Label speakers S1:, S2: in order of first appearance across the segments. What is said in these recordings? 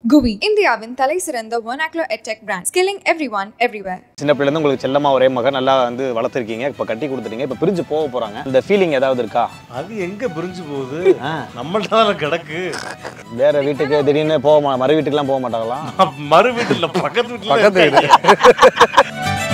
S1: குவி இந்தியாவின் தலை சிறந்த vernacular edtech brand skilling everyone everywhere
S2: சின்ன பிள்ளைலேருந்து உங்களுக்கு செல்லமா ஒரே மகன் நல்லா வந்து வளர்த்துருக்கீங்க இப்போ கட்டி கொடுத்துட்டீங்க இப்போ பிரிஞ்சு போக போறாங்க இந்த ஃபீலிங் ஏதாவது இருக்கா
S3: அது எங்க பிரிஞ்சு போகுது
S2: ஆ.
S3: நம்மள்ட்ட தான் கிடக்கு
S2: வேற வீட்டுக்கு திடீர்னு போக மா மறு வீட்டுக்குலாம் போக மாட்டாங்களா
S3: மறு வீட்டுல பக்கத்து வீட்டுல
S4: பக்கத்து
S3: இருக்காங்க.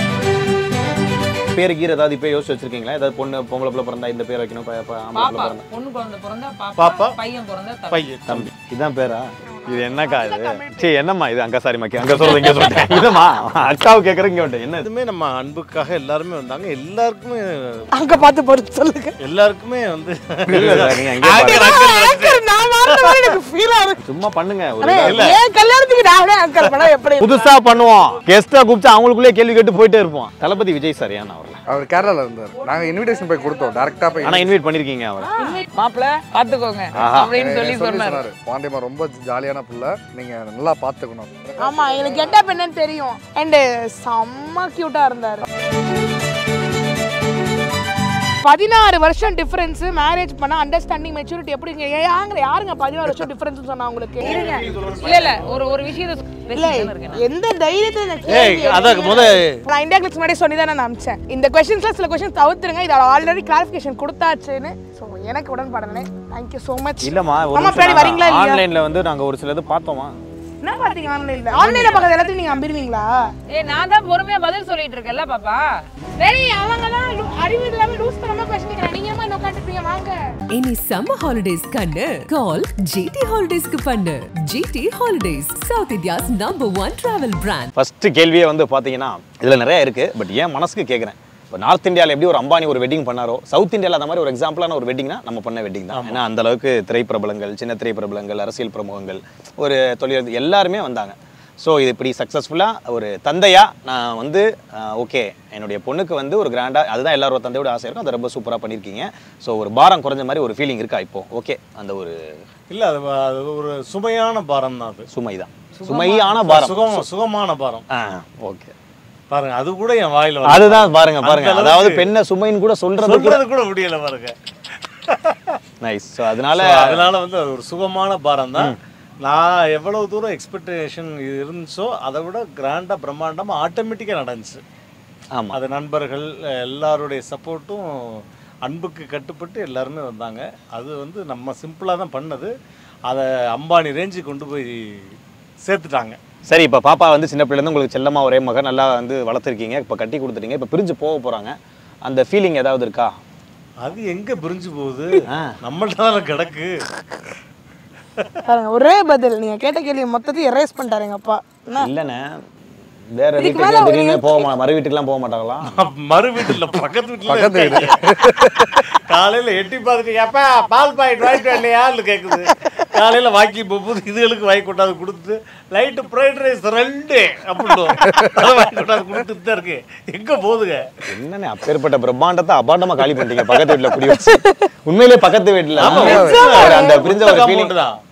S2: பேரு கீர் ஏதாவது இப்போ யோசிச்சு வச்சிருக்கீங்களா ஏதாவது பொண்ணு பொம்பளை பிள்ளை பிறந்தா இந்த பேர் வைக்கணும் ப- ப- ஆம்பளை
S5: பாப்பா
S2: பிள்ளை பிறந்தா
S5: பொண்ணு குழந்தை பிறந்தா
S3: பாப்பா.
S5: பாப்பா பையன் பிறந்தா தம்பி.
S3: பையன்
S2: தம்பி இதான் பேரா இது என்னக்கா இது சரி என்னம்மா இது அங்க சாரி மக்கி அங்க சொல்றது இங்க சொல்லிட்டேன் இதுமா அக்காவை கேட்கறேன் இங்க வந்துட்டேன் என்ன இது?
S3: இதுமே நம்ம அன்புக்காக எல்லாருமே வந்தாங்க எல்லாருக்குமே
S6: அங்க பார்த்து பொறுத்து சொல்லுங்க
S3: எல்லாருக்குமே வந்து
S2: இல்ல சார், நீங்க அங்கேயே
S3: ஆங்கர்,
S2: பாருங்க.
S3: Anchor, anchor.
S6: நான் மாறின மாதிரி எனக்கு ஃபீல் ஆகுது
S2: சும்மா பண்ணுங்க ஒரு
S6: அண்ணே,
S2: இதா.
S6: என் கல்யாணத்துக்கு நானே அங்கர் பண்ணா எப்படி இருக்கும்?
S2: புதுசா பண்ணுவோம் கெஸ்டா கூப்பிட்டு அவங்களுக்குள்ளே கேள்வி கேட்டு போயிட்டே இருப்போம் தளபதி விஜய் சார் ஏன் அவர்ல
S4: அவர் கேரளால இருந்தார் நாங்க இன்விடேஷன் போய் கொடுத்தோம் டேரக்டா போய்
S2: ஆனா இன்வைட் பண்ணிருக்கீங்க அவரை
S5: மாப்பிள பாத்துக்கோங்க
S2: ஆஹா.
S5: அப்படின்னு சொல்லி
S4: சொல்லி
S5: சொன்னாரு
S4: சொன்னாரு பாண்டியம்மா ரொம்ப ஜாலியான புள்ள நீங்க நல்லா பாத்துக்கணும்
S6: ஆமா எனக்கு கெட்டப் என்னன்னு தெரியும் அண்ட் செம்ம கியூட்டா இருந்தாரு பதினாறு வருஷம் டிஃபரன்ஸ் மேரேஜ் பண்ண அண்டர்ஸ்டாண்டிங் மெச்சூரிட்டி எப்படிங்க யாங்க யாருங்க பதினாறு வருஷம் டிஃபரன்ஸ் சொன்னா உங்களுக்கு
S5: இல்ல இல்ல ஒரு ஒரு விஷயத்த
S6: இல்ல
S5: பேசிட்டு இருக்கேன் நான்.
S6: எந்த தைரியத்துல இந்த
S3: ஏய்
S6: கேள்வி
S3: அதான்
S6: எடுத்தீங்க?
S3: முத
S6: நான் இந்தியா கிளிக்ஸ் முன்னாடி சொல்லி தான் நான் அமிச்சேன் இந்த கொஸ்டின்ஸ்ல சில கொஸ்டின் தவிர்த்துருங்க இதோட ஆல்ரெடி கிளாரிஃபிகேஷன் கொடுத்தாச்சுன்னு ஸோ எனக்கு உடன்பாடனே தேங்க்யூ ஸோ மச்
S2: இல்லம்மா
S6: ஆமா, பின்னாடி வரீங்களா இல்லையா?
S2: ஆன்லைன்ல வந்து நாங்க ஒரு சிலது பார்த்தோமா
S6: என்ன பார்த்தீங்க ஆன்லைன்ல ஆன்லைன்ல பார்க்கறது எல்லாத்தையும் நீங்க நம்பிடுவீங்களா
S5: ஏய் நான் தான் பொறுமையா பதில் சொல்லிட்டு இருக்கேன்ல பாப்பா
S6: சரி அவங்கலாம் லூ- அறிவு இல்லாம லூஸ் பண்ணாம பேசிக்கிறேன் நீங்க என்ன உட்காந்துருப்பீங்க வாங்க
S7: இனி சம்மர் ஹாலிடேஸ் கண்ணு கால் ஜிடி ஹாலிடேஸ்க்கு பண்ணு GT holidays south India's number one travel brand
S2: first கேள்வியே வந்து பாத்தீங்கன்னா இதுல நிறைய இருக்கு பட் ஏன் மனசுக்கு கேட்குறேன் இப்போ நார்த் இந்தியாவில் எப்படி ஒரு அம்பானி ஒரு வெட்டிங் பண்ணாரோ சவுத் இந்தியாவில் அந்த மாதிரி ஒரு எக்ஸாம்பிளான ஒரு வெட்டிங்னா நம்ம பண்ண வெட்டிங் தான் ஏன்னா அந்த அளவுக்கு திரைப்பிரபலங்கள் சின்ன திரைப்பிரபலங்கள் அரசியல் பிரமுகங்கள் ஒரு தொழில் எல்லாருமே வந்தாங்க ஸோ இது இப்படி சக்ஸஸ்ஃபுல்லாக ஒரு தந்தையா நான் வந்து ஓகே என்னுடைய பொண்ணுக்கு வந்து ஒரு கிராண்டாக அதுதான் எல்லாரோட தந்தையோட ஆசை இருக்கும் அதை ரொம்ப சூப்பராக பண்ணியிருக்கீங்க ஸோ ஒரு பாரம் குறைஞ்ச மாதிரி ஒரு ஃபீலிங் இருக்கா இப்போ ஓகே அந்த ஒரு
S3: இல்ல அது அது ஒரு சுமையான பாரம் தான் அது
S2: சுமை தான் சுமையான பாரம்
S3: சுகம் சுகமான பாரம்
S2: ஆ ஓகே
S3: பாருங்க அது கூட என் வாயில வரல.
S2: அதுதான் பாருங்க
S3: அந்த
S2: பாருங்க
S3: அளவுக்கு
S2: அதாவது பெண்ணை சுமைன்னு கூட சொல்றது கூட
S3: சொல்றது கூட முடியல பாருங்க
S2: நைஸ் ஸோ அதனால
S3: So, அதனால வந்து அது ஒரு சுகமான பாரம் தான் நான் எவ்வளவு தூரம் எக்ஸ்பெக்டேஷன் இருந்துச்சோ அதை விட கிராண்டா பிரம்மாண்டமா ஆட்டோமேட்டிக்கா நடந்துச்சு
S2: ஆமா
S3: அது நண்பர்கள் எல்லாருடைய சப்போர்ட்டும் அன்புக்கு கட்டுப்பட்டு எல்லாருமே வந்தாங்க அது வந்து நம்ம சிம்பிளாக தான் பண்ணது அதை அம்பானி ரேஞ்சுக்கு கொண்டு போய் சேர்த்துட்டாங்க
S2: சரி இப்போ பாப்பா வந்து சின்ன பிள்ளைலேருந்து உங்களுக்கு செல்லமா ஒரே மகன் நல்லா வந்து வளர்த்துருக்கீங்க இப்போ கட்டி கொடுத்துட்டீங்க இப்போ பிரிஞ்சு போக போறாங்க அந்த ஃபீலிங் ஏதாவது இருக்கா
S3: அது எங்க பிரிஞ்சு போகுது
S2: ஆ.
S3: நம்மள்ட்ட தான் கிடக்கு
S6: பாருங்க ஒரே பதில் நீங்க கேட்ட கேள்வி மொத்தத்தையும் எரேஸ் பண்ணிட்டாரு எங்க அப்பா என்ன
S2: இல்லைண்ணே வேற
S6: இதுக்கு
S2: வீட்டுக்கு
S6: மேல ஒரு
S2: திடீர்னு போக மா- மறு வீட்டுக்குலாம் போக மாட்டாங்களா
S3: மறு வீட்டுல பக்கத்து வீட்டுல
S4: பக்கத்து
S3: இருக்காங்க. காலையில எட்டி பார்த்துட்டு ஏப்பா பால் பாக்கெட் வாங்கிட்டு வரலையான்னு கேக்குது காலையில வாக்கி போகும்போது இதுகளுக்கு வாங்கி கொண்டாந்து கொடுத்து லைட்டு ஃப்ரைட் ரைஸ் ரெண்டு அப்படின்னு அதை வாங்கி கொண்டாந்து கொடுத்துட்டு தான் இருக்கு எங்க போகுதுங்க
S2: என்னண்ணே அப்பேற்பட்ட பிரம்மாண்டத்தை அபாண்டமா காலி பண்ணிட்டீங்க பக்கத்து வீட்டுல குடி வச்சு உண்மையிலேயே பக்கத்து வீட்டுல
S3: ஆமா,
S2: ஒரு அந்த பிரிஞ்ச ஒரு ஃபீலிங்
S3: compound தான்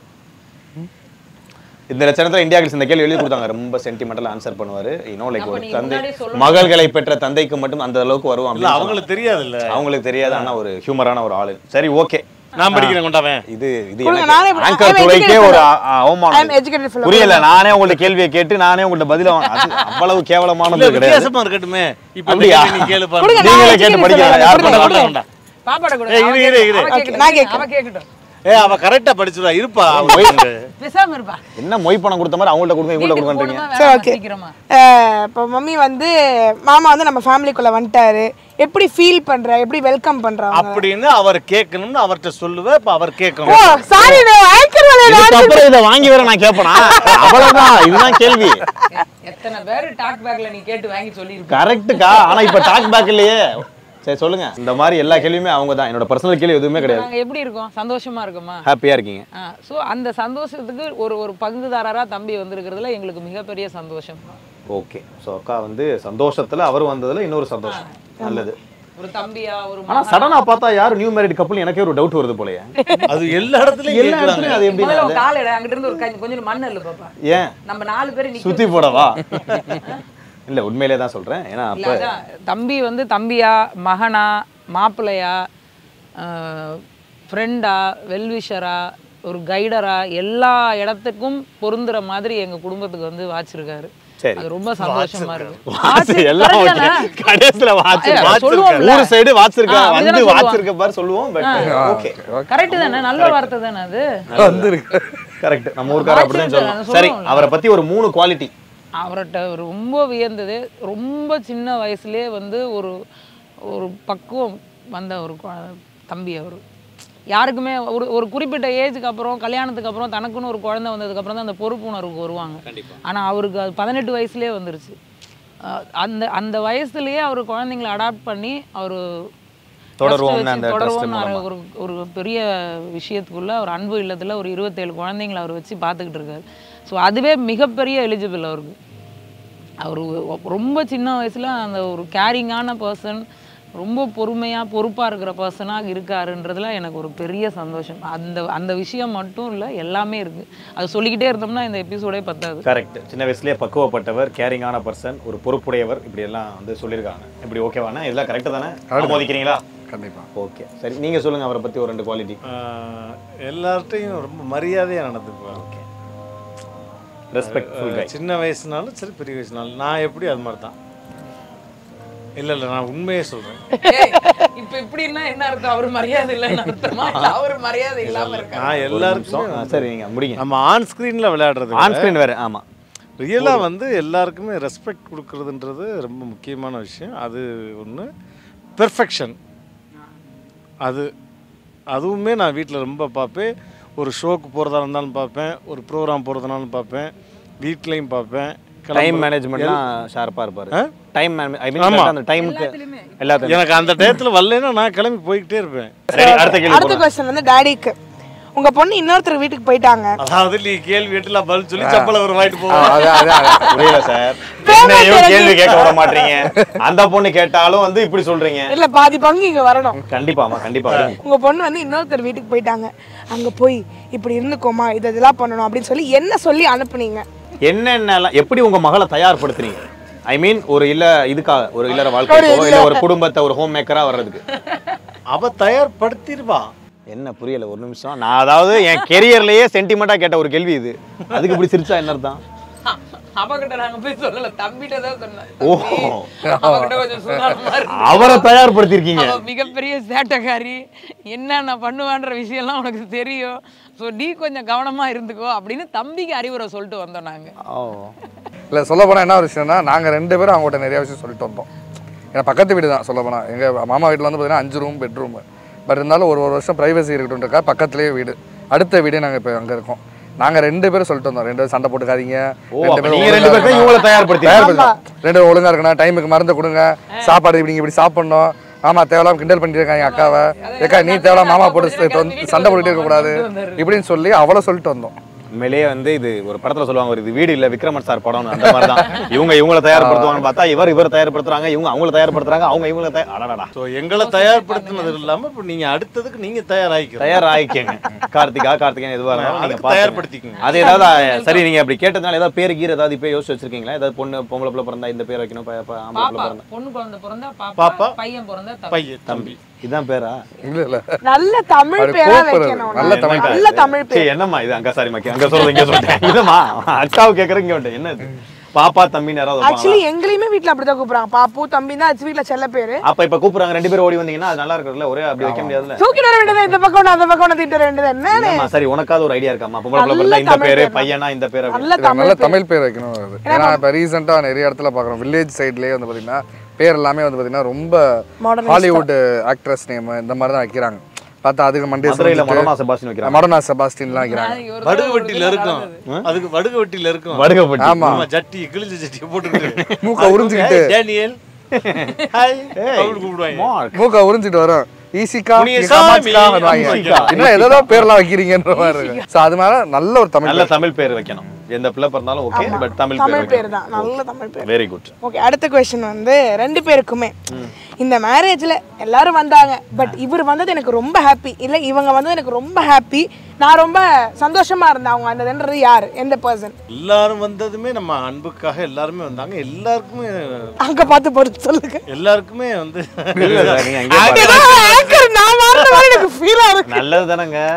S2: இந்த லட்சணத்துல இந்தியா கிளிஸ் இந்த கேள்வி எழுதி கொடுத்தாங்க ரொம்ப சென்டிமெண்டல் ஆன்சர் பண்ணுவாரு இன்னும் லைக்
S5: அப்ப
S2: ஒரு
S5: நீங்க
S2: தந்தை
S5: முன்னாடியே சொல்லணும்.
S2: மகள்களை பெற்ற தந்தைக்கு மட்டும் அந்த அளவுக்கு வருவான்
S3: இல்ல
S2: அப்படின்னு
S3: அவங்களுக்கு தெரியாது இல்ல
S2: சொன்னாங்க. அவங்களுக்கு தெரியாத ஆனா ஒரு ஹியூமரான ஒரு ஆளு சரி ஓகே
S3: நான் படிக்கிறேன் கொண்டாவேன்
S2: இது இது
S6: கொடுங்க,
S2: எனக்கு
S6: நானே இப்ப-
S2: ஆங்கர்
S6: I'm
S2: துறைக்கே
S6: educated
S2: ஒரு
S6: fellow.
S2: அ- அ- அவமானம்
S6: I'm
S2: இது.
S6: educated fellow.
S2: புரியல நானே உங்கள்ட்ட கேள்வியை கேட்டு நானே உங்கள்ட்ட பதில வாங்க- அது அவ்வளவு கேவலமானது
S3: இல்ல
S2: கிடையாது
S3: வித்தியாசமா இருக்கட்டுமே இப்ப இந்த
S2: அப்படியா?
S3: கேள்வி நீ கேளு பாரு.
S6: கொடுங்க, நான்
S2: நீங்களே
S6: educated
S2: கேட்டு
S6: fellow.
S2: படிக்கிறீங்க யார்
S6: கொடுங்க,
S2: பண்ண
S3: வேண்டாம்,
S6: கொடுங்க.
S3: வேண்டாம்.
S5: பாப்பாட கூட
S3: ஏய், இரு, இரு, இரு.
S5: அவ கேக்கட்டும்.
S6: நான் கேட்கிறேன்.
S5: அவ கேக்கட்டும்
S3: ஏ அவ கரெக்டா படிச்சுடா இருப்பா
S5: பேசாம இருப்பா
S2: என்ன மொய் பணம் கொடுத்த மாதிரி அவங்கள்ட்ட கொடுங்க இவங்கள்ட்ட
S5: வீட்டுக்கு
S2: கொடுங்கன்றீங்க
S5: போகணுமா,
S6: சரி
S5: வேணாமா,
S6: ஓகே
S5: சீக்கிரமா
S6: இப்போ மம்மி வந்து மாமா வந்து நம்ம ஃபேமிலிக்குள்ள வந்துட்டாரு எப்படி ஃபீல் பண்ற எப்படி வெல்கம் பண்றாங்க
S3: அப்படின்னு அவர் கேட்கணும்னு அவர்ட்ட சொல்லுவேன் இப்ப அவர்
S6: ஓ
S3: கேட்கணும்
S6: சாரி ஆங்கர் வேலையை நான்
S2: இதுக்கப்புறம் இதை வாங்கி வேற நான் கேட்பேனா அவ்வளவுதான் இதுதான் கேள்வி
S5: எத்தனை பேர் டாக் பேக்ல நீ கேட்டு வாங்கி சொல்லிருப்ப
S2: கரெக்ட்டுக்கா ஆனா இப்ப டாக் பேக் இல்லையே சரி சொல்லுங்க இந்த மாதிரி எல்லா கேள்வியுமே அவங்க தான் என்னோட பர்சனல் கேள்வி எதுவுமே கிடையாது
S5: நாங்க எப்படி இருக்கோம் சந்தோஷமா இருக்கோமா
S2: ஹாப்பியா இருக்கீங்க
S5: ஸோ அந்த சந்தோஷத்துக்கு ஒரு ஒரு பங்குதாரரா தம்பி வந்திருக்கிறதுல எங்களுக்கு மிகப்பெரிய சந்தோஷம்
S2: ஓகே ஸோ அக்கா வந்து சந்தோஷத்துல அவர் வந்ததுல இன்னொரு சந்தோஷம் நல்லது
S5: ஒரு தம்பியா ஒரு
S2: ஆனா
S5: மகனா.
S2: சடனா பார்த்தா யார் நியூ மேரிட் கப்பல் எனக்கே ஒரு டவுட் வருது போலயே
S3: அது எல்லா இடத்துலயும்
S2: எல்லா
S3: கேட்கறாங்க
S2: இடத்துலயும் அது எப்படி
S5: முதல்ல உன் கால் எடு அங்கிட்ட இருந்து ஒரு கை- கொஞ்சம் மண் இல்ல பாப்பா
S2: ஏன்
S5: நம்ம நாலு பேர் நிக்க
S2: சுத்தி போடவா இல்ல உண்மையிலே தான் சொல்றேன் ஏன்னா
S5: இல்ல
S2: அப்ப
S5: அதான் தம்பி வந்து தம்பியா மகனா மாப்பிள்ளையா ஃப்ரெண்டா வெல்விஷரா ஒரு கைடராக எல்லா இடத்துக்கும் பொருந்துற மாதிரி எங்கள் குடும்பத்துக்கு வந்து வாச்சிருக்காரு
S2: சரி.
S5: அது ரொம்ப சந்தோஷமா இருக்கு
S2: வாட்ச் எல்லாம்
S5: correct
S2: okay.
S5: தானே?
S2: கடைசியில வாட்ச்
S5: ஐயா,
S2: வாட்ச்
S5: சொல்லுவோம்ல.
S2: ஊர் சைடு வாட்ச் இருக்கா
S5: ஆ, அப்படிதானே
S2: வந்து வாட்ச்
S5: சொல்லுவாங்க.
S2: இருக்க பாரு சொல்லுவோம் பட் ஓகே
S5: கரெக்ட் தானே நல்ல வார்த்தை தானே அது
S4: வந்துருக்கு
S2: கரெக்ட் நம்ம ஊர்க்கார அப்படிதான்
S5: வாட்ச்
S2: சொல்லணும்
S5: இருக்கு,
S2: சரி
S5: சொல்லுவோம்ல.
S2: அவரை பத்தி ஒரு மூணு குவாலிட்டி
S5: அவர்கிட்ட ரொம்ப வியந்தது ரொம்ப சின்ன வயசுலயே வந்து ஒரு ஒரு பக்குவம் வந்த ஒரு குழ- தம்பி அவர் யாருக்குமே ஒரு ஒரு குறிப்பிட்ட ஏஜுக்கு அப்புறம் கல்யாணத்துக்கு அப்புறம் தனக்குன்னு ஒரு குழந்தை வந்ததுக்கு அப்புறம் தான் அந்த பொறுப்பு உணர்வுக்கு வருவாங்க ஆனால் அவருக்கு அது பதினெட்டு வயசுலேயே வந்துருச்சு அஹ் அந்த அந்த வயசுலயே அவர் குழந்தைங்களை அடாப்ட் பண்ணி அவர்
S2: தொடருவோம்னு அந்த trust
S5: தொடருவோம்னு
S2: மூலமா.
S5: ஒரு ஒரு பெரிய விஷயத்துக்குள்ள ஒரு அன்பு இல்லத்துல ஒரு இருபத்தேழு குழந்தைங்களை அவர் வச்சு பார்த்துக்கிட்டு இருக்காரு ஸோ அதுவே மிகப்பெரிய எலிஜிபிள் அவருக்கு அவர் ரொம்ப சின்ன வயசுல அந்த ஒரு கேரிங்கான பர்சன் ரொம்ப பொறுமையா பொறுப்பா இருக்கிற பர்சனாக இருக்காருன்றதுல எனக்கு ஒரு பெரிய சந்தோஷம் அந்த அந்த விஷயம் மட்டும் இல்லை எல்லாமே இருக்கு அது சொல்லிக்கிட்டே இருந்தோம்னா இந்த எபிசோடே பத்தாது
S2: கரெக்ட் சின்ன வயசுலயே பக்குவப்பட்டவர் கேரிங்கான பர்சன் ஒரு பொறுப்புடையவர் இப்படி எல்லாம் வந்து சொல்லியிருக்காங்க இப்படி ஓகேவாண்ணா இதெல்லாம் கரெக்ட் தானே ஆமோதிக்கிறீங்களா
S4: கண்டிப்பா
S2: ஓகே சரி நீங்க சொல்லுங்க அவரை பத்தி ஒரு ரெண்டு குவாலிட்டி
S3: ஆஹ் எல்லார்ட்டையும் ரொம்ப மரியாதையாக நடந்துக்குவார் ஓகே
S2: ரெஸ்பெக்ட்ஃபுல் கை
S3: சின்ன வயசுனாலும் சரி பெரிய வயசுனாலும் நான் எப்படி அது மாதிரி தான் இல்லை இல்லை நான் உண்மையே சொல்கிறேன்
S5: இப்போ இப்படின்னா என்ன அர்த்தம் அவர் மரியாதை இல்லைன்னு அர்த்தமா அவர் மரியாதை இல்லாம இருக்காரு
S3: நான் எல்லாருக்குமே
S2: ஆ, சரி நீங்க முடிங்க
S3: நம்ம ஆன் ஸ்க்ரீனில் விளையாடுறது
S2: ஆன் ஸ்கிரீன் வேற ஆமா
S3: ரியலாக வந்து எல்லாருக்குமே ரெஸ்பெக்ட் கொடுக்கறதுன்றது ரொம்ப முக்கியமான விஷயம் அது ஒன்று பெர்ஃபெக்ஷன் அது அதுவுமே நான் வீட்டில் ரொம்ப பார்ப்பேன் ஒரு ஷோக்கு போகிறதா இருந்தாலும் பார்ப்பேன் ஒரு ப்ரோக்ராம் போகிறதுனாலும் பார்ப்பேன் வீட்லேயும் பார்ப்பேன்
S2: டைம்
S3: கிளம்புற-
S2: மேனேஜ்மெண்ட்லாம் ஷார்ப்பா இருப்பாரு
S3: ஆ?
S2: டைம் ஐ மீன்
S3: ஆமா.
S2: அந்த டைமுக்கு எல்லாத்தையும்
S3: எனக்கு அந்த டயத்தில் வரலைன்னா நான் கிளம்பி போய்கிட்டே இருப்பேன்
S2: சரி அடுத்த கேள்வி
S6: அடுத்த
S2: போலாம்.
S6: கொஸ்டின் வந்து டாடிக்கு உங்க பொண்ணு இன்னொருத்தர் வீட்டுக்கு போயிட்டாங்க
S3: அதாவது நீ கேள்வி எட்டுலாம் பதில் சொல்லி சப்பலை ஒரு வாங்கிட்டு
S4: ஆ,
S3: போவோம்
S4: அது அது அது.
S2: புரியல சார்
S6: Payment
S2: என்னையும்
S6: எனக்கு-
S2: கேள்வி கேட்க விட மாட்டீங்க அந்த பொண்ணு கேட்டாலும் வந்து இப்படி சொல்றீங்க
S6: இல்ல பாதி பங்கு இங்க வரணும்
S2: கண்டிப்பாமா கண்டிப்பா வருங்க.
S6: உங்க பொண்ணு வந்து இன்னொருத்தர் வீட்டுக்கு போயிட்டாங்க அங்க போய் இப்படி இருந்துக்கோமா இது இதெல்லாம் பண்ணணும் அப்படின்னு சொல்லி என்ன சொல்லி அனுப்புனீங்க
S2: என்னென்னலாம் எப்படி உங்க மகளை தயார்படுத்துறீங்க ஐ மீன் ஒரு இல்ல இதுக்காக ஒரு இல்லற வாழ்க்கைக்கோ இல்ல ஒரு குடும்பத்தை ஒரு ஹோம் மேக்கரா வர்றதுக்கு
S3: அவ தயார்படுத்திடுவா
S2: என்ன புரியல ஒரு நிமிஷம் நான் அதாவது என் கெரியர்லயே சென்டிமெண்டா கேட்ட ஒரு கேள்வி இது அதுக்கு இப்படி சிரிச்சா என்ன அர்த்தம்
S5: அவகிட்ட நாங்க போய் சொல்லல தம்பிட்ட தான் சொன்னேன்
S2: ஓ.
S5: தம்பி, அவகிட்ட கொஞ்சம் சுதாரணமா இருக்கு.
S2: அவரை தயார்படுத்திருக்கீங்க
S5: அவ மிகப்பெரிய சேட்டைக்காரி என்னென்ன பண்ணுவான்ற விஷயம்லாம் உனக்கு தெரியும் ஸோ நீ கொஞ்சம் கவனமா இருந்துக்கோ அப்படின்னு தம்பிக்கு அறிவுரை சொல்லிட்டு வந்தோம் நாங்க
S2: ஓ
S4: இல்லை சொல்ல போனால் என்ன ஒரு விஷயம்னா நாங்கள் ரெண்டு பேரும் அவங்ககிட்ட நிறைய விஷயம் சொல்லிட்டு வந்தோம் ஏன்னா பக்கத்து வீடு தான் சொல்ல போனால் எங்கள் மாமா வீட்டில் வந்து பார்த்தீங்கன்னா அஞ்சு ரூம் பெட்ரூம் பட் இருந்தாலும் ஒரு ஒரு வருஷம் ப்ரைவசி இருக்கட்டும்ன்றக்கா பக்கத்துலேயே வீடு அடுத்த வீடே நாங்கள் இப்போ அங்கே இருக்கோம் நாங்கள் ரெண்டு பேரும் சொல்லிட்டு வந்தோம் ரெண்டு பேரும் சண்டை போட்டுக்காதீங்க
S2: ஓ அப்ப நீங்க ரெண்டு பேரும்
S4: ஒழுங்கா
S2: இவங்கள தயார்படுத்தி
S4: தயார்படுத்தணும். ரெண்டு பேரும் ஒழுங்கா இருக்கணும் டைமுக்கு மருந்து கொடுங்க சாப்பாடு இப்படி நீங்க இப்படி சாப்பிடணும் ஆமா தேவலாம் கிண்டல் பண்ணிட்டு இருக்காங்க என் அக்காவை ஏக்கா நீ தேவலாம் மாமா போட்டு இப்ப வந்து சண்டை போட்டுட்டே இருக்க கூடாது இப்படின்னு சொல்லி அவளை சொல்லிட்டு வந்தோம்
S2: உண்மையிலேயே வந்து இது ஒரு படத்துல சொல்லுவாங்க ஒரு இது வீடு இல்ல விக்ரமன் சார் படம் அந்த மாதிரி தான் இவங்க இவங்கள தயார்படுத்துவாங்கன்னு பார்த்தா இவர் இவர் தயார்படுத்துறாங்க இவங்க அவங்கள தயார்படுத்துறாங்க அவங்க இவங்கள தயார் அடடா
S3: ஸோ எங்களை தயார்படுத்தினது இல்லாம இப்போ நீங்க அடுத்ததுக்கு நீங்க தயாராகிக்கிறோம்
S2: தயார் ஆயிக்கங்க கார்த்திகா கார்த்திகேயன் எதுவா இருந்தாலும் நீங்க
S3: அதுக்கு
S2: பாத்துங்க.
S3: தயார்படுத்திக்கங்க.
S2: அது ஏதாவது சரி நீங்க அப்படி கேட்டதுனால ஏதாவது பேரு கீர் ஏதாவது இப்போ யோசிச்சு வச்சிருக்கீங்களா ஏதாவது பொண்ணு பொம்பளை பிள்ளை பிறந்தா இந்த பேர் வைக்கணும் ப- ப- ஆம்பளை பிள்ளை
S5: பாப்பா
S2: பிறந்தா
S5: பொண்ணு குழந்தை பிறந்தா
S3: பாப்பா.
S5: பாப்பா பையன் பிறந்தா தம்பி
S3: பையன் தம்பி
S2: இதான் பேரா
S4: இல்ல இல்ல
S6: நல்ல தமிழ்
S4: அப்படி
S6: பேரா
S4: கூப்பிடுறது.
S6: வைக்கணும்
S4: நல்ல தமிழ்
S2: என்னக்கா
S6: நல்ல
S2: இது?
S6: தமிழ் பேர்
S2: சரி, என்னம்மா இது அங்க சாரி மக்கி அங்க சொல்றது இங்க சொல்லிட்டேன் இதுமா அக்காவு கேக்குறேன் இங்க வந்துட்டேன் என்ன இது பாப்பா தம்பின்னு யாராவது
S6: ஆக்சுவலி
S2: வைப்பாங்களா?
S6: எங்களையுமே வீட்ல அப்படிதான் கூப்பிடுறாங்க பாப்பு தம்பி தான் ஆச்சு வீட்ல செல்ல பேரு
S2: அப்ப இப்ப கூப்பிடுறாங்க ரெண்டு பேரும் ஓடி வந்தீங்கன்னா அது நல்லா இருக்குல்ல ஒரே அப்படி வைக்க முடியாதுல்ல
S6: தூக்கிட்டு வர வேண்டியது இந்த பக்கம் ஒண்ணு, அந்த பக்கம் ஒண்ணு, தூக்கிட்டு வர வேண்டியது என்னன்னு
S2: என்னம்மா, சரி உனக்காவது ஒரு ஐடியா இருக்காமா பொம்பளை பிள்ளை
S6: நல்ல
S2: பிறந்தா இந்த
S6: தமிழ்
S2: பேரு
S6: பேர்
S2: பையனா இந்த பேர் அப்படி.
S6: நல்ல
S4: இது நல்ல
S6: தமிழ் பேர்
S4: தமிழ் பேர் வைக்கணும் அது ஏன்னா இப்போ ரீசெண்டாக நிறைய இடத்துல பார்க்குறோம் வில்லேஜ் சைட்லேயே வந்து பார்த்தீங்கன்னா பேர் எல்லாமே வந்து பார்த்தீங்கன்னா ரொம்ப
S6: Modernist-ஆ.
S4: ஹாலிவுட் ஆக்ட்ரஸ் நேம் இந்த மாதிரி தான் வைக்கிறாங்க பார்த்தா அதுக்கு மண்டே
S2: மதுரையில மொடமா செபாஸ்டின் வைக்கிறாங்க
S4: மடோனா செபாஸ்டின்லாம் வைக்கிறாங்க
S5: நாளைக்கு ஒரு
S3: வடுகு
S5: தடவை ஒரு
S3: வெட்டியில
S5: தடவை
S3: இருக்கும்
S5: நடந்தது.
S3: அதுக்கு வடுகு வெட்டியில இருக்கும்
S2: வடுகப்பட்டி
S4: ஆமா.
S3: ஆமா ஜட்டி கிழிஞ்ச ஜட்டியை போட்டுக்கிட்டு
S4: மூக்க உறிஞ்சிக்கிட்டு.
S3: "ஏய், டேனியல் ஹாய் அப்படின்னு கூப்பிடுவாங்க
S2: மார்க்
S4: மூக்க உறிஞ்சிட்டு வரும் ஈசிக்கா
S3: முனியசாமி.
S2: ஈசிக்கா.
S4: என்ன ஏதோ பேர்லாம் வைக்கிறீங்கன்ற மாதிரி இருக்கு ஸோ அது மாதிரி நல்ல ஒரு தமிழ்
S2: நல்ல
S4: பேர்.
S2: தமிழ் பேர் வைக்கணும் எந்த பிள்ளை பிறந்தாலும் ஓகே பட் தமிழ்
S6: தமிழ்
S2: பேர்
S6: பேர் தான் நல்ல தமிழ் பேர்
S2: வெரி குட்
S6: ஓகே அடுத்த கொஸ்டின் வந்து ரெண்டு பேருக்குமே இந்த மேரேஜ்ல எல்லாரும் வந்தாங்க பட் இவர் வந்தது எனக்கு ரொம்ப ஹாப்பி இல்ல இவங்க வந்தது எனக்கு ரொம்ப ஹாப்பி நான் ரொம்ப சந்தோஷமா இருந்தேன் அவங்க வந்ததுன்றது யாரு எந்த பர்சன்
S3: எல்லாரும் வந்ததுமே நம்ம அன்புக்காக எல்லாருமே வந்தாங்க எல்லாருக்குமே
S6: அங்க பார்த்து பொறுத்து சொல்லுங்க
S3: எல்லாருக்குமே வந்து
S2: இல்ல சார் நீங்க அங்கேயே
S6: ஏதோ
S2: பாருங்க.
S6: anchor நான் மாறின மாதிரி எனக்கு ஃபீலா இருக்கு
S2: நல்லது தானங்க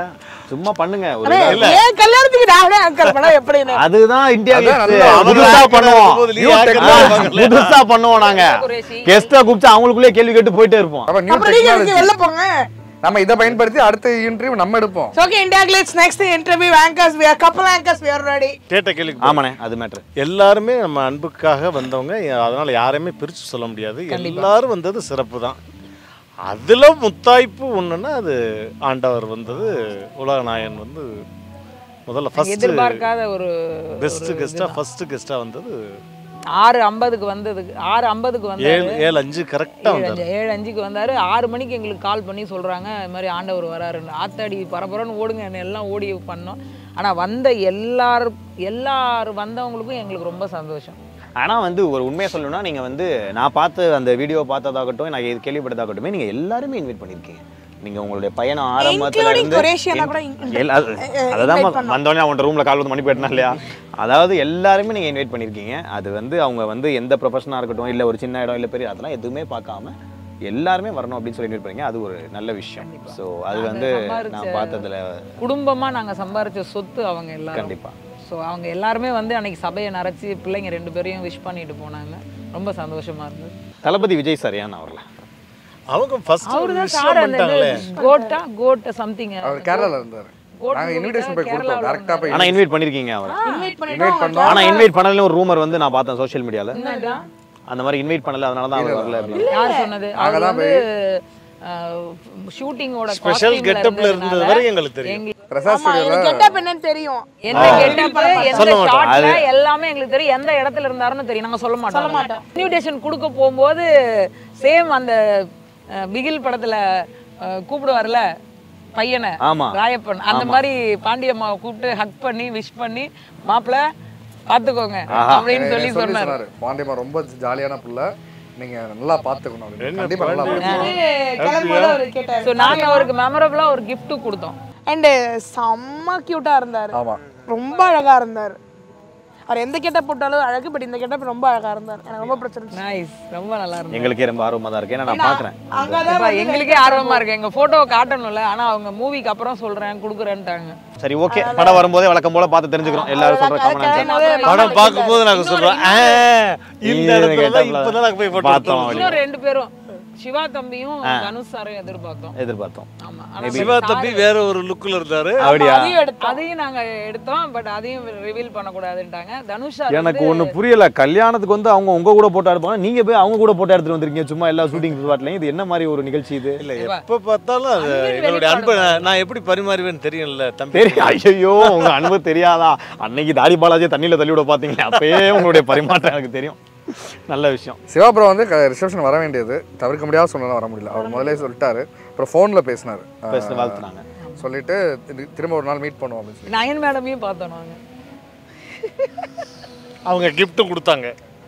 S2: சும்மா பண்ணுங்க ஒரு
S6: அண்ணே,
S2: இதா-
S6: ஏன் கல்யாணத்துக்கு நானே ஆங்கர் பண்ணா எப்படின்னு
S2: அதுதான் இந்தியா
S4: அதான்
S2: கெஸ்ட்
S4: நல்லா
S2: புதுசா பண்ணுவோம்
S3: நீ anchor
S2: ஆ,
S3: பண்ணுவாங்களே.
S2: புதுசா பண்ணுவோம் நாங்க
S5: குரேஷி.
S2: கெஸ்டா கூப்பிட்டு அவங்களுக்குள்ளே கேள்வி கேட்டு போயிட்டே இருப்போம்
S4: அப்ப நியூ
S6: அப்புறம் நீங்க இங்க
S4: டெக்னாலஜி
S6: வெளில போங்க
S4: நம்ம இதை பயன்படுத்தி அடுத்த இன்டர்வியூ நம்ம எடுப்போம்
S6: okay India glitz next interview anchors we are couple anchors we are ready
S3: கேட்ட கேள்வி
S2: ஆமாண்ணே அது மேட்ரு
S3: எல்லாருமே நம்ம அன்புக்காக வந்தவங்க அதனால யாரையுமே பிரிச்சு சொல்ல முடியாது எல்லாரும் வந்தது சிறப்பு தான் அதுல முத்தாய்ப்பு ஒண்ணுன்னா அது ஆண்டவர் வந்தது உலகநாயகன் வந்து முதல்ல ஃபர்ஸ்ட்
S5: எதிர்பார்க்காத ஒரு
S3: பெஸ்ட் கெஸ்டா ஃபர்ஸ்ட் கெஸ்டா வந்தது
S5: ஆறு ஐம்பதுக்கு வந்ததுக்கு ஆறு ஐம்பதுக்கு
S3: ஏழு
S5: வந்தாரு
S3: ஏழு அஞ்சு கரெக்டா
S5: ஏழு
S3: வந்தாரு
S5: அஞ்சு ஏழு அஞ்சுக்கு வந்தாரு ஆறு மணிக்கு எங்களுக்கு கால் பண்ணி சொல்றாங்க இது மாதிரி ஆண்டவர் வராருன்னு ஆத்தாடி பரபரன்னு ஓடுங்க என்ன எல்லாம் ஓடி பண்ணோம் ஆனா வந்த எல்லாரும் எல்லாரும் வந்தவங்களுக்கும் எங்களுக்கு ரொம்ப சந்தோஷம்
S2: ஆனா வந்து ஒரு உண்மையை சொல்லணும்னா நீங்க வந்து நான் பார்த்து அந்த வீடியோ பார்த்ததாகட்டும் நான் இது கேள்விப்பட்டதாகட்டுமே நீங்க எல்லாருமே இன்வைட் பண்ணிருக்கீங்க நீங்க உங்களுடைய பயணம் ஆரம்பத்துல
S6: Including
S2: இருந்து
S6: குரேஷியனா கூட in-
S2: எல்லா- அது- அததான் வந்தோடனே அவன் ரூம்ல கால் வந்து மணி போயிட்டனா இல்லையா அதாவது எல்லாருமே நீங்க இன்வைட் பண்ணிருக்கீங்க அது வந்து அவங்க வந்து எந்த ப்ரொஃபஷனா இருக்கட்டும் இல்ல ஒரு சின்ன இடம் இல்ல பெரிய அதெல்லாம் எதுவுமே பார்க்காம எல்லாருமே வரணும் அப்படின்னு சொல்லி இன்வைட் பண்ணீங்க அது ஒரு நல்ல விஷயம் ஸோ அது
S5: நாங்க
S2: வந்து
S5: சம்பாரிச்ச-
S2: நான் பார்த்ததுல
S5: குடும்பமா நாங்க சம்பாரிச்ச சொத்து அவங்க எல்லாரும்
S2: கண்டிப்பா
S5: ஸோ அவங்க எல்லாருமே வந்து அன்னைக்கு சபையை நரைச்சி பிள்ளைங்க ரெண்டு பேரையும் விஷ் பண்ணிட்டு போனாங்க ரொம்ப சந்தோஷமா இருந்தது
S2: தளபதி விஜய் சார் ஏன் அவர்ல
S3: அவங்க ஃபர்ஸ்ட்
S5: அவரு தான்
S3: விஷயம்
S5: சார் அந்த
S3: பண்ணிட்டாங்களே
S5: கோட்டா கோட் சம்திங்
S4: அவர் கேரளால இருந்தாரு
S5: கோட்
S4: நாங்க
S5: மூவில
S4: இன்விடேஷன் போய் கொடுத்தோம்
S5: கேரளாவுல
S4: டேரக்டா போய்
S2: ஆனா இன்வைட் பண்ணிருக்கீங்க அவரை
S6: இன்வைட்
S4: இன்வைட்
S6: பண்ணிட்டோம்
S4: பண்ணோம்
S2: ஆனா இன்வைட் பண்ணல ஒரு ரூமர் வந்து நான் பார்த்தேன் சோஷியல் மீடியால
S5: என்னடா?
S2: அந்த மாதிரி இன்வைட் பண்ணல அதனால தான் அவர் வரல அப்படின்னு
S5: யார் சொன்னது அவர்
S4: தான்
S5: வந்து ஷூட்டிங்கோட
S3: ஸ்பெஷல் கெட்டப்ல இருந்தது வரை எங்களுக்கு தெரியும்
S4: பிரசாத்
S6: ஆமா
S4: ஸ்டுடியோல
S6: எனக்கு கெட்டப் என்னன்னு தெரியும்
S5: எந்த கெட்டப் எந்த
S3: சொல்ல மாட்டோம்.
S5: ஷாட்ல எல்லாமே எங்களுக்கு தெரியும் எந்த இடத்துல இருந்தாருன்னு தெரியும் நாங்க சொல்ல மாட்டோம் சொல்ல மாட்டோம் இன்விடேஷன் கொடுக்க போகும்போது சேம் அந்த அஹ், பிகில் படத்துல அஹ், கூப்பிடுவார்ல பையனை
S2: ஆமா.
S5: ராயப்பன் அந்த மாதிரி பாண்டியம்மாவை கூப்பிட்டு ஹக் பண்ணி விஷ் பண்ணி மாப்பிள்ள பாத்துக்கோங்க அப்படின்னு சொல்லி
S4: சொல்லி
S5: சொன்னார்
S4: சொன்னாரு பாண்டியம்மா ரொம்ப ஜாலியான புள்ள நீங்க நல்லா பாத்துக்கணும் அப்படின்னு. கண்டிப்பா நல்லா பாத்துக்கணும்.
S6: கிளம்பும்போது அவரு கேட்டாரு
S5: ஸோ நாங்க அவருக்கு மெமரபிளா ஒரு gift கொடுத்தோம்
S6: அண்ட் செம்ம கியூட்டா இருந்தாரு
S4: ஆமா
S6: ரொம்ப அழகா இருந்தாரு அவர் எந்த கெட்டப் போட்டாலும் அழகு பட் இந்த கெட்டப் ரொம்ப அழகா இருந்தார் எனக்கு ரொம்ப பிடிச்சிருந்துச்சு
S5: நைஸ் ரொம்ப நல்லா இருந்தது
S2: எங்களுக்கே ரொம்ப ஆர்வமா தான் இருக்கு ஏன்னா நான் பாக்குறேன்
S6: அங்கதான்
S5: இப்ப எங்களுக்கே ஆர்வமா இருக்கு எங்க போட்டோவை காட்டணும்ல ஆனா அவங்க மூவிக்கு அப்புறம் சொல்றேன் குடுக்குறேன்ட்டாங்க
S2: சரி ஓகே படம் வரும்போதே வழக்கம் போல பார்த்து தெரிஞ்சுக்கிறோம் எல்லாரும் சொல்ற காமன்
S3: படம் பார்க்கும்போது நாங்க சொல்றோம் "ஆ, இந்த இடத்துல தான் இப்பதான் நாங்க போய் போட்டோ
S2: பார்த்தோம்
S5: இன்னும் ரெண்டு பேரும் சிவா தம்பியும் தனுஷ் சாரையும் எதிர்பார்த்தோம்
S2: எதிர்பார்த்தோம்
S5: ஆமா ஆனா
S3: சிவா தம்பி வேற ஒரு லுக்ல இருந்தாரு
S2: அப்படியா
S6: அதையும் எடுத்தோம்
S5: அதையும் நாங்க எடுத்தோம் பட் அதையும் ரிவீல் பண்ணக்கூடாதுன்ட்டாங்க தனுஷ் சார்
S2: எனக்கு ஒண்ணு புரியல கல்யாணத்துக்கு வந்து அவங்க உங்க கூட போட்டோ எடுப்பாங்க நீங்க போய் அவங்க கூட போட்டோ எடுத்துட்டு வந்திருக்கீங்க சும்மா எல்லா ஷூட்டிங் ஸ்பாட்லயும் இது என்ன மாதிரி ஒரு நிகழ்ச்சி இது
S3: இல்ல எப்ப பார்த்தாலும் அது எங்களுடைய அன்பை நான் நான் எப்படி பரிமாறுவேன்னு தெரியும்ல தம்பி
S2: தெரிய ஐயோ உங்க அன்பு தெரியாதா அன்னைக்கு தாடி பாலாஜி தண்ணியில தள்ளி விட பாத்தீங்களா அப்பயே உங்களுடைய பரிமாற்றம் எனக்கு தெரியும் நல்ல விஷயம்
S4: சிவா ப்ரோ வந்து ரிசப்ஷன் வர வேண்டியது தவிர்க்க முடியாத சூழ்நிலை வர முடியல அவர் முதல்ல சொல்லிட்டாரு அப்புறம் ஃபோனில் பேசினாரு
S2: பேச வாழ்த்துனாங்க
S4: சொல்லிட்டு இது- திரும்ப ஒரு நாள் மீட் பண்ணுவோம் அப்படின்னு சொல்லி
S5: நயன் மேடமையும் பார்த்தோம் நாங்க
S3: அவங்க கிஃப்ட்டும் கொடுத்தாங்க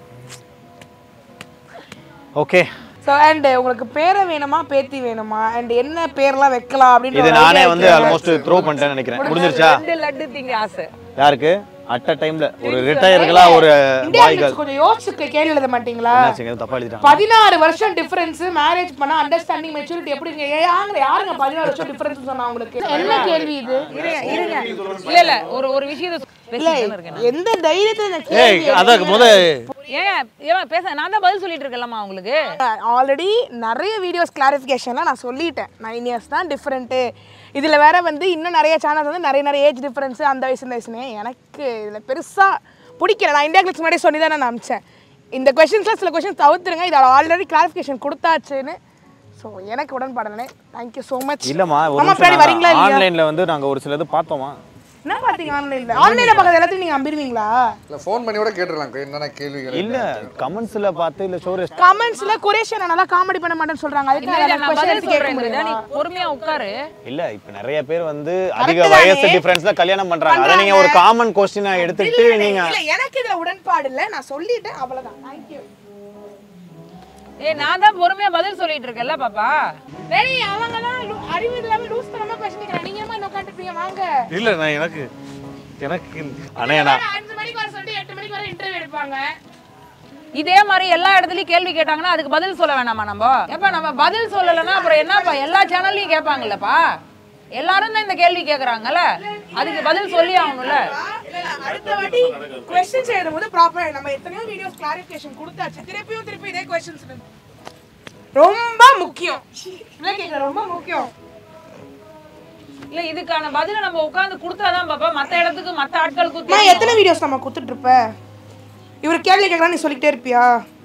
S2: ஓகே
S6: ஸோ அண்ட் உங்களுக்கு பேரை வேணுமா பேத்தி வேணுமா அண்ட் என்ன பேர்லாம் வைக்கலாம் அப்படின்னு
S2: இது
S6: ஒரு
S2: நானே
S6: idea
S2: வந்து
S6: இருக்கு.
S2: ஆல்மோஸ்ட் த்ரோ பண்ணிட்டேன்னு நினைக்கிறேன் முடிஞ்சிருச்சா
S5: ரெண்டு லட்டு திங்க ஆசை
S2: யாருக்கு அட் அ டைம்ல ஒரு ரிட்டையர்களா ஒரு
S6: இந்தியா
S2: பாய்கள்
S6: கிட்ஸ் கொஞ்சம் யோசிச்சு கேள்வி எழுத மாட்டீங்களா
S2: என்னாச்சுங்க தப்பா எழுதிட்டாங்க
S6: பதினாறு வருஷம் டிஃபரன்ஸ் மேரேஜ் பண்ண அண்டர்ஸ்டாண்டிங் மெச்சூரிட்டி எப்படி இருக்கு யாருங்க யாருங்க பதினாறு வருஷம் டிஃபரன்ஸ் சொன்னா உங்களுக்கு என்ன கேள்வி இது
S5: இருங்க இருங்க இல்ல இல்ல ஒரு ஒரு விஷயத்தை
S6: இல்ல
S5: பேசிட்டு இருக்கேன் நான்.
S6: எந்த தைரியத்துல இந்த
S3: ஏய்
S6: கேள்வி
S3: அதான் முத
S5: ஏன் ஏன் பேச நான் தான் பதில் சொல்லிட்டு இருக்கேன்லம்மா உங்களுக்கு
S6: ஆல்ரெடி நிறைய வீடியோஸ் கிளாரிஃபிகேஷன்லாம் நான் சொல்லிட்டேன் நைன் இயர்ஸ் தான் டிஃப்ரெண்ட்டு இதில் வேற வந்து இன்னும் நிறைய சேனல்ஸ் வந்து நிறைய நிறைய ஏஜ் டிஃப்ரென்ஸ் அந்த வயசு இந்த வயசுனே எனக்கு இதில் பெருசாக பிடிக்கல நான் இந்தியா கிளிக்ஸ் முன்னாடி சொல்லி தான் நான் அமிச்சேன் இந்த கொஷின்ஸில் சில கொஷின்ஸ் தவிர்த்துருங்க இதோட ஆல்ரெடி கிளாரிஃபிகேஷன் கொடுத்தாச்சுன்னு ஸோ எனக்கு உடன்பாடனே தேங்க்யூ ஸோ மச்
S2: இல்லம்மா ஒரு
S6: ஆமா பின்னாடி வரீங்களா
S2: நிமிஷம்
S6: இல்லையா
S2: ஆன்லைன்ல வந்து நாங்க ஒரு சிலது பார்த்தோமா
S6: என்ன பார்த்தீங்க ஆன்லைனில் ஆன்லைனில் பார்க்கறது எல்லாத்தையும் நீங்கள் நம்பிடுவீங்களா
S4: இல்லை ஃபோன் பண்ணி கூட கேட்டுடலாம் என்னென்ன கேள்விகள்
S2: இல்ல கமெண்ட்ஸ்ல பார்த்து இல்ல ஷோரேஸ்
S6: கமெண்ட்ஸில் குரேஷன் நல்லா காமெடி பண்ண மாட்டேன்னு சொல்கிறாங்க அதுக்கு
S5: இல்ல,
S6: நான்
S5: நான்
S6: question
S5: பதில்
S6: எடுத்து கேட்க
S5: சொல்றேன்
S6: முடியுமா?
S5: நீ பொறுமையா உட்காரு
S2: இல்ல இப்ப நிறைய பேர் வந்து அதிக
S6: தானே?
S2: வயசு டிஃபரன்ஸ்ல கல்யாணம் பண்றாங்க அதை நீங்க ஒரு காமன் கொஸ்டினா எடுத்துட்டு நீங்க
S6: இல்ல எனக்கு இதுல உடன்பாடு இல்ல நான் சொல்லிட்டேன் அவ்வளவுதான் தேங்க்யூ
S5: ஏய் நான் தான் பொறுமையா பதில் சொல்லிட்டு இருக்கேன்ல பாப்பா
S6: டேய் அவங்க தான் அறிவு இல்லாம லூஸ் தனமா பேசிட்டு நீங்க ஏமா என்ன உட்காந்துருப்பீங்க வாங்க
S3: இல்ல நான் எனக்கு எனக்கு
S2: அண்ணே நான்
S6: அஞ்சு மணிக்கு வர சொல்லிட்டு எட்டு மணிக்கு வர இன்டர்வியூ எடுப்பாங்க
S5: இதே மாதிரி எல்லா இடத்துலயும் கேள்வி கேட்டாங்கன்னா அதுக்கு பதில் சொல்ல வேணாமா நம்ம ஏப்பா நம்ம பதில் சொல்லலைன்னா அப்புறம் என்னப்பா எல்லா சேனல்லையும் கேட்பாங்கல்லப்பா எல்லாரும் தான் இந்த கேள்வி கேக்குறாங்கல்ல அதுக்கு பதில் சொல்லி ஆகணும்ல
S6: அடுத்த வாட்டி கொஸ்டின்ஸ் எழுதும்போது ப்ராப்பரா நம்ம எத்தனையோ வீடியோஸ் கிளாரிஃபிகேஷன் கொடுத்தாச்சு திருப்பியும் திருப்பி இதே கொஸ்டின்ஸ் ரொம்ப முக்கியம் இல்ல கேக்குற ரொம்ப முக்கியம்
S5: இல்ல இதுக்கான பதில நம்ம உட்கார்ந்து கொடுத்தாதான் பாப்பா மத்த இடத்துக்கு மத்த ஆட்களுக்கு
S6: நான் எத்தனை வீடியோஸ் நம்ம கொடுத்துட்டு இருப்ப இவர் கேள்வி கேட்கறா நீ சொல்லிக்கிட்டே இருப்பியா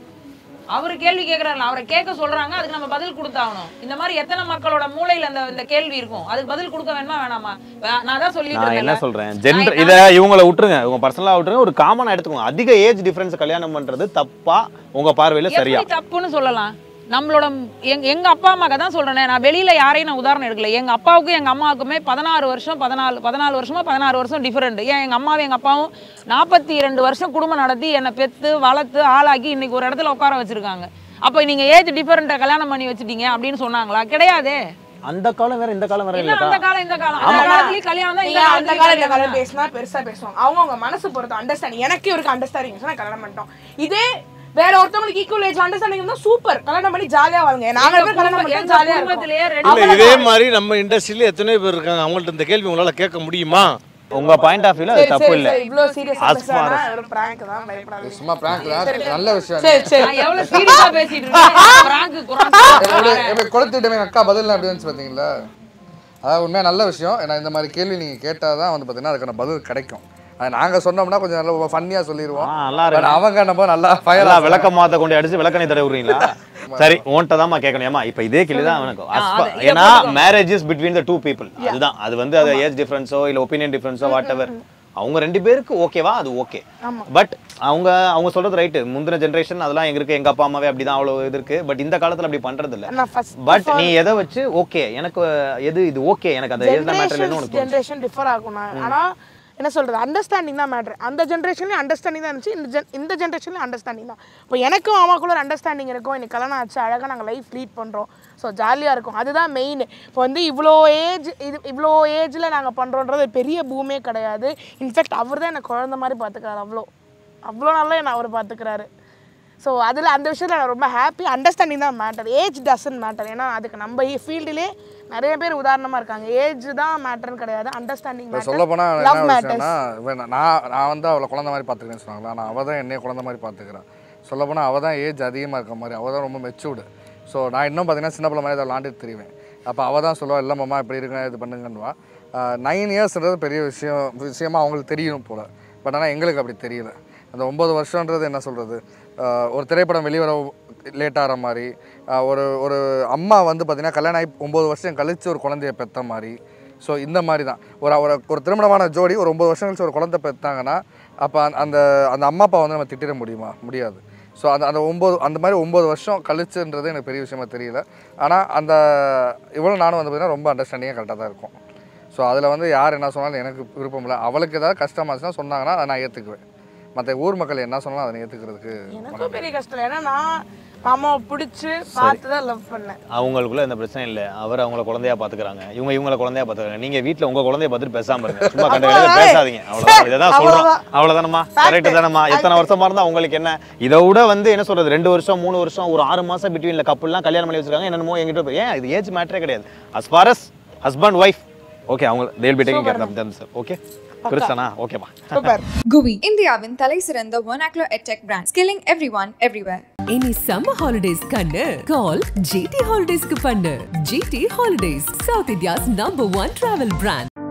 S5: அவரு கேள்வி கேக்குறாரு அவரை கேட்க சொல்றாங்க அதுக்கு நம்ம பதில் கொடுத்தாகணும் இந்த மாதிரி எத்தனை மக்களோட மூளையில அந்த இந்த கேள்வி இருக்கும் அதுக்கு பதில் கொடுக்க வேணுமா வேணாமா வே- நான் தான் சொல்லிட்டு
S2: நான் என்ன
S5: இருக்கேன்ல.
S2: சொல்றேன்
S5: நான்
S2: ஜென்டர்
S5: என்ன-
S2: இதை இவங்களை விட்டுருங்க இவங்க பர்சனலாக விட்டுருங்க ஒரு காமனா எடுத்துக்கோங்க அதிக ஏஜ் டிஃபரன்ஸ் கல்யாணம் பண்றது தப்பா உங்க பார்வையில சரியா
S5: எப்படி தப்புன்னு சொல்லலாம் நம்மளோட எங்க எங்க அப்பா அம்மாக்கு தான் சொல்றேனே நான் வெளியில யாரையும் நான் உதாரணம் எடுக்கல எங்க அப்பாவுக்கும் எங்க அம்மாவுக்குமே பதினாறு வருஷம் பதினாலு பதினாலு வருஷமா பதினாறு வருஷம் டிஃபரெண்ட் ஏன் எங்க அம்மாவும் எங்க அப்பாவும் நாற்பத்தி ரெண்டு வருஷம் குடும்பம் நடத்தி என்னை பெத்து வளர்த்து ஆளாக்கி இன்னைக்கு ஒரு இடத்துல உட்கார வச்சிருக்காங்க அப்ப நீங்க ஏஜ் டிஃபரெண்ட்டை கல்யாணம் பண்ணி வச்சிட்டீங்க அப்படின்னு சொன்னாங்களா கிடையாதே
S2: அந்த காலம் வேற இந்த காலம் வேற
S5: இல்ல
S2: இல்லக்கா
S5: அந்த காலம் இந்த காலம் அந்த காலத்துலயும் கல்யாணம் தான் இந்த
S6: நீங்க அந்த காலம் இந்த
S5: காலத்துலயும்
S6: காலம்
S5: கல்யாணம் தான்.
S6: பேசினா பெருசா பேசுவாங்க அவங்க அவங்க மனசு பொறுத்து அண்டர்ஸ்டாண்டிங் எனக்கு இவருக்கு அண்டர்ஸ்டாண்டிங் நான் கல்யாணம் பண்ணிட்டோம் இதே வேற ஒருத்தவங்களுக்கு ஈக்குவல் ஏஜ் அண்டர்ஸ்டாண்டிங் இருந்தா சூப்பர் கல்யாணம் பண்ணி ஜாலியா வாழுங்க நாங்க ரெண்டு பேரும் கல்யாணம் பண்ணி
S5: எங்க
S6: ஜாலியா
S5: குடும்பத்திலேயே
S6: இருக்கோம்
S5: ரெண்டு
S3: இல்ல இதே மாதிரி நம்ம இண்டஸ்ட்ரியில எத்தனையோ பேர் இருக்காங்க அவங்கள்ட்ட இந்த கேள்வி உங்களால கேட்க முடியுமா
S2: உங்க பாயிண்ட் ஆஃப் வியூல அது
S6: சரி
S2: தப்பு
S6: சரி
S2: இல்ல
S6: சரி இவ்வளவு சீரியஸா
S2: As far
S6: பேசுறாங்க ஒரு பிராங்க் தான் பயப்படாதீங்க
S4: சும்மா பிராங்க் தான் நல்ல விஷயம்
S6: சரி சரி
S5: நான் எவ்வளவு சீரியஸா பேசிட்டு இருக்கேன் பிராங்கு குரான்
S4: எப்படி எப்படி கொளுத்திட்டமே எங்கள் அக்கா பதில் எப்படி வந்துச்சு பார்த்தீங்களா அதாவது உண்மையாக நல்ல விஷயம் ஏன்னா இந்த மாதிரி கேள்வி நீங்கள் கேட்டால் தான் வந்து பார்த்தீங்கன்னா அதுக்கான பதில் கிடைக்கும் அது நாங்கள் சொன்னோம்னா கொஞ்சம் நல்லா ஃபன்னியாக சொல்லிடுவோம்
S2: ஆ, நல்லா இருக்கு.
S4: But அவங்க நம்ம நல்லா
S2: எல்லாம்
S4: ஃபயராக
S2: விளக்க மாத்த கொண்டு அடிச்சு விளக்கணை தடவை விடுறீங்களா சரி உன்கிட்ட தான்மா கேட்கணும் ஏமா இப்ப இதே கேள்வி தான் அவனுக்கு As far-
S5: அது- இதை
S2: ஏன்னா
S5: போட்டுக்கோ.
S2: Marriage is between the two people அதுதான் அது வந்து அது ஏஜ் டிஃபரன்ஸோ இல்ல ஒப்பீனியன் டிஃபரன்ஸோ வாட் எவர் அவங்க ரெண்டு பேருக்கு ஓகேவா அது ஓகே பட் அவங்க அவங்க சொல்றது ரைட்டு முந்தின ஜென்ரேஷன் அதெல்லாம் எங்க இருக்கு எங்க அப்பா அம்மாவே அப்படிதான் அவ்வளவு இது இருக்கு பட் இந்த காலத்துல அப்படி பண்றது இல்ல
S6: நான் first
S2: பட் நீ எதை வச்சு ஓகே எனக்கு எது இது ஓகே எனக்கு அந்த ஏஜ் தான் மேட்டர் இல்லைன்னு உனக்கு தோணுச்சு.
S6: ஜென்ரேஷன் டிஃபர் ஆகும் நான் ஆனா என்ன சொல்றது அண்டர்ஸ்டாண்டிங் தான் மேட்ரு அந்த ஜென்ரேஷன்லயும் அண்டர்ஸ்டாண்டிங் தான் இருந்துச்சு இந்த ஜென் இந்த ஜென்ரேஷன்லயும் அண்டர்ஸ்டாண்டிங் தான் இப்போ எனக்கும் அம்மாக்குள்ள ஒரு அண்டர்ஸ்டாண்டிங் இருக்கும் எனக்கு கல்யாணம் ஆச்சு அழகாக நாங்கள் லைஃப் லீட் பண்ணுறோம் ஸோ ஜாலியாக இருக்கும் அதுதான் மெயின் இப்போ வந்து இவ்வளோ ஏஜ் இது இவ்வளோ ஏஜில் நாங்கள் பண்ணுறோன்றது ஒரு பெரிய பூமே கிடையாது இன்ஃபேக்ட் அவர் தான் எனக்கு குழந்த மாதிரி பார்த்துக்கிறாரு அவ்வளோ அவ்வளோ நல்லா என்னை அவர் பார்த்துக்கிறாரு ஸோ அதில் அந்த விஷயத்தில் நான் ரொம்ப ஹாப்பி அண்டர்ஸ்டாண்டிங் தான் மேட்டர் ஏஜ் டசன் மேட்டர் ஏன்னா அதுக்கு நம்ம ஃபீல்டுலே நிறைய பேர் உதாரணமாக இருக்காங்க ஏஜ் தான் மேட்டர்னு கிடையாது அண்டர்ஸ்டாண்டிங்
S4: இப்போ சொல்ல போனால்
S6: லவ்
S4: என்ன
S6: மேட்டர்ஸ்
S4: விஷயம்னா இவன் நான் நான் வந்து அவளை குழந்த மாதிரி பார்த்துக்கிறேன்னு சொன்னாங்களா நான் அவள் தான் என்னைய குழந்த மாதிரி பார்த்துக்கிறேன் சொல்ல போனால் அவள் தான் ஏஜ் அதிகமாக இருக்க மாதிரி அவள் தான் ரொம்ப மெச்சூர்டு ஸோ நான் இன்னும் பார்த்தீங்கன்னா சின்ன பிள்ளை மாதிரி அதை விளாண்டுட்டு தெரிவேன் அப்போ அவள் தான் சொல்லுவா இல்லை மாமா இப்படி இருங்க இது பண்ணுங்கன்னுவா நைன் இயர்ஸ்ன்றது பெரிய விஷயம் விஷயமா அவங்களுக்கு தெரியணும் போல் பட் ஆனால் எங்களுக்கு அப்படி தெரியல அந்த ஒம்பது வருஷன்றது என்ன சொல்கிறது ஒரு திரைப்படம் வெளிவர லேட் ஆகிற மாதிரி ஆஹ் ஒரு ஒரு அம்மா வந்து பார்த்திங்கன்னா கல்யாணம் ஆகி ஒம்பது வருஷம் கழித்து ஒரு குழந்தைய பெற்ற மாதிரி ஸோ இந்த மாதிரி தான் ஒரு ஒரு ஒரு திருமணமான ஜோடி ஒரு ஒம்பது வருஷம் கழிச்சு ஒரு குழந்தை பெற்றாங்கன்னா அப்போ அந்த அந்த அம்மா அப்பா வந்து நம்ம திட்டிட முடியுமா முடியாது ஸோ அந்த அந்த ஒம்பது அந்த மாதிரி ஒம்பது வருஷம் கழிச்சுன்றது எனக்கு பெரிய விஷயமா தெரியல ஆனால் அந்த இவ்வளோ நானும் வந்து பார்த்தீங்கன்னா ரொம்ப அண்டர்ஸ்டாண்டிங்காக கரெக்டாக தான் இருக்கும் ஸோ அதில் வந்து யார் என்ன சொன்னாலும் எனக்கு விருப்பம் இல்லை அவளுக்கு ஏதாவது கஷ்டமாச்சுன்னா சொன்னாங்கன்னா அதை நான் ஏற்றுக்குவேன் மற்ற ஊர் மக்கள் என்ன சொன்னாலும் அதை ஏற்றுக்கிறதுக்கு
S6: எனக்கும் பெரிய கஷ்டம் இல்லை ஏன்னா நான் மாமாவை பிடிச்சி பார்த்து தான் லவ் பண்ணேன்
S2: அவங்களுக்குள்ள எந்த பிரச்சனை இல்ல அவர் அவங்கள குழந்தையா பாத்துக்கிறாங்க இவங்க இவங்கள குழந்தையா பாத்துக்கிறாங்க நீங்க வீட்ல உங்க குழந்தைய பார்த்துட்டு பேசாம இருங்க சும்மா கண்ட வேலையில பேசாதீங்க அவ்வளவுதான் இதான் சொல்றோம்
S6: அவ்வளவுதான்.
S2: அவ்வளவுதானம்மா கரெக்ட் தானம்மா எத்தனை வருஷமா இருந்தா உங்களுக்கு என்ன இதை விட வந்து என்ன சொல்றது ரெண்டு வருஷம் மூணு வருஷம் ஒரு ஆறு மாசம் பிட்வீன்ல கப்பல்லாம் கல்யாணம் பண்ணி வச்சிருக்காங்க என்னமோ எங்கிட்ட போய் ஏன் இது ஏஜ் மேட்டரே கிடையாது as far as husband wife okay அவங்க they'll be taking care of them sir okay கிறிஸ்டனா ஓகேமா
S6: சூப்பர்
S1: GUI இந்தியாவின் தலை சிறந்த vernacular edtech brand skilling everyone everywhere
S7: இனி சம்மர் ஹாலிடேஸ் கண்ணு கால் ஜிடி ஹாலிடேஸ்க்கு பண்ணு GT holidays south India's number one travel brand